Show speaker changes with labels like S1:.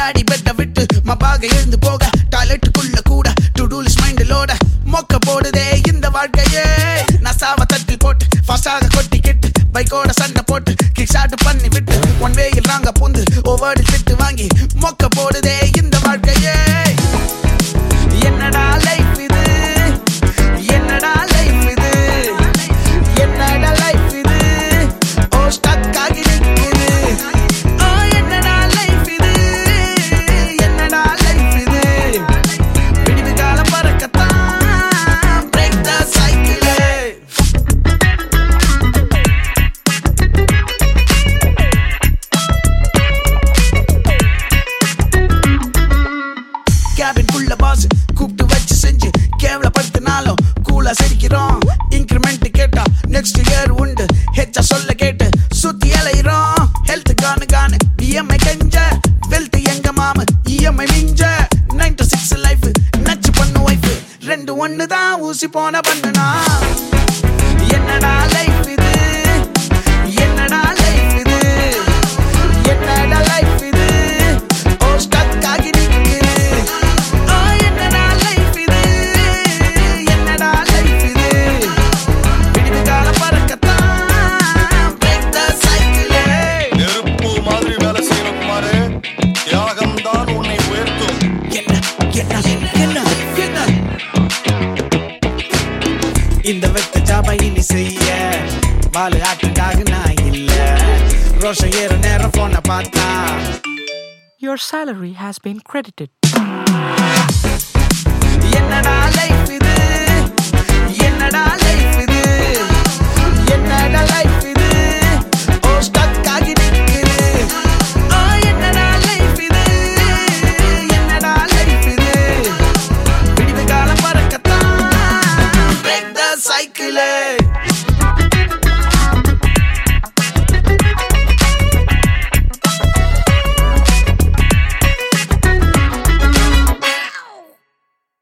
S1: அம்மாடி பெட்ட விட்டு மபாக எழுந்து போக டாய்லெட்டுக்குள்ள கூட டுடூலிஸ் மைண்டிலோட மொக்க போடுதே இந்த வாழ்க்கையே நசாவ தட்டில் போட்டு ஃபாஸ்டாக கொட்டிக்கிட்டு பைக்கோட சண்டை போட்டு கிக் ஷாட் பண்ணி விட்டு ஒன் வேயில் நாங்க பூந்து ஒவ்வொரு திட்டு வாங்கி மொக்க போடுதே இந்த வாழ்க்கையே என்னடா லைஃப் இது என்னடா லைஃப் இது என்னடா லைஃப் இது ஓ ஸ்டக் ஆகி நிக்குது ஓ என்னடா லைஃப் இது என்னடா லைஃப் இது விடிவு காலம் பறக்கத்தான் பிரேக் த சைக்கிள் கேபின்குள்ள பாஸ் கூப்பிட்டு வச்சு செஞ்சு கேவலப்படுத்தினாலும் கூலா சிரிக்கிறோம் இன்க்ரிமெண்ட் கேட்டா நெக்ஸ்ட் இயர் உண்டு ஹெச்சா சொல்ல கேட்டு சுத்தி அலையிறோம் ஹெல்த் கானு கானு இஎம்ஐ கெஞ்ச வெல்த் எங்க மாமு இஎம்ஐ மிஞ்ச நைன் டு சிக்ஸ் லைஃப் நச்சு பண்ணு வைஃப் ரெண்டு ஒன்று தான் ஊசி போன பண்ணுனா என்னடா லைஃப் இது என்னடா லைஃப் இது என்னடா லைஃப் இது ஓ ஸ்டக் ஆகி நிக்குது ஓ என்னடா லைஃப் இது என்னடா லைஃப் இது விடிவு காலம் பறக்கத்தான் பிரேக் த சைக்கிள்
S2: நெருப்பு மாதிரி வேலை செய்யற குமாரு தியாகம் தான் உன்னை உயர்த்தும்
S1: என்ன என்ன என்ன என்ன இந்த வெத்த ஜாபை இனி செய்ய பாலு ஆட்டுக்காக நான் இல்ல ரோஷம் ஏற நேரம் போன பார்த்தா
S3: Your salary has been credited.
S1: என்னடா லைஃப்